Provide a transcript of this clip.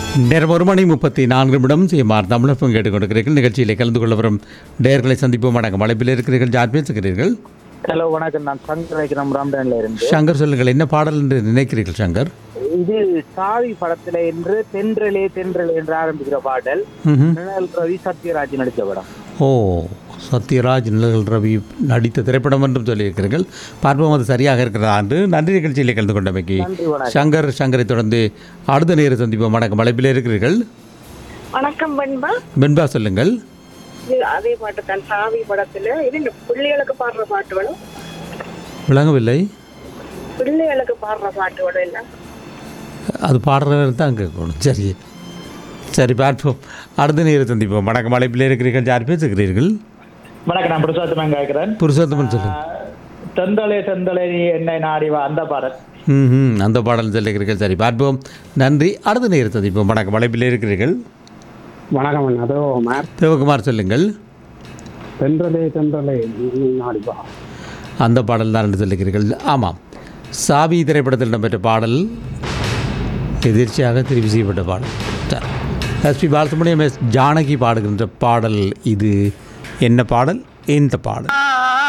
நேரம் ஒரு மணி முப்பத்தி நான்கு நிமிடம் சிஎம்ஆர் தமிழகம் கேட்டுக்கொண்டிருக்கிறீர்கள் நிகழ்ச்சியிலே கலந்து கொள்ள வரும் நேர்களை சந்திப்போம் வணக்கம் அழைப்பில் இருக்கிறீர்கள் யார் பேசுகிறீர்கள் ஹலோ வணக்கம் நான் சங்கர் வைக்கிறோம் ராம்டான்ல இருந்து சங்கர் சொல்லுங்கள் என்ன பாடல் என்று நினைக்கிறீர்கள் சங்கர் இது சாவி படத்துல என்று தென்றலே தென்றலே என்று ஆரம்பிக்கிற பாடல் ம்ஹும். நிழல் ரவி சத்யராஜ் நடித்த படம் ஓ சத்யராஜ் நிழல் ரவி நடித்த திரைப்படம் என்றும் சொல்லியிருக்கிறீர்கள் பார்ப்போம் அது சரியாக இருக்கிறதா என்று நன்றி நிகழ்ச்சியிலே கலந்து கொண்டமைக்கு நன்றி வணக்கம் சங்கர் சங்கரை தொடர்ந்து அடுத்த நேர சந்திப்போம் வணக்கம் அழைப்பில் இருக்கிறீர்கள் வணக்கம் பண்பா வெண்பா சொல்லுங்கள் இது அதே பாட்டு தான் சாவி படத்துல இது இந்த பிள்ளைகளுக்கு பாடுற பாட்டு வேணும் விளங்கவில்லை பிள்ளைகளுக்கு பாடுற பாட்டு வேணும் இல்ல அது பாடுறவர் தான் கேட்கணும் சரி சரி பார்ப்போம் அடுத்த நேர சந்திப்போம் வணக்கம் அழைப்பில் இருக்கிறீர்கள் யார் பேசுகிறீர்கள் வணக்கம் நான் பிரசாத்தமாக கேட்கிறேன் புருஷோத்தமன் சொல்லுங்கள் தெந்தலே தெந்தலே நீ என்னை நாடி வா அந்த பாடல் ம் அந்த பாடல் சொல்லுகிறீர்கள் சரி பார்ப்போம் நன்றி அடுத்த நேர சந்திப்போம் வணக்கம் அழைப்பில் இருக்கிறீர்கள் வணக்கம் அண்ணா. அதோ மேர் சிவகுமார் சொல்லுங்கள் தென்றலே தென்றலே நீ நாடிவா அந்த பாடல் தான் என்று சொல்லுகிறீர்கள் ஆமாம் சாவி திரைப்படத்தில் இடம்பெற்ற பாடல் எதிர்ச்சியாக தெரிவு செய்யப்பட்ட பாடல் சரி. எஸ்பி பாலசுப்ரமணியம் எஸ் ஜானகி பாடுகின்ற பாடல் இது என்ன பாடல் இந்த பாடல்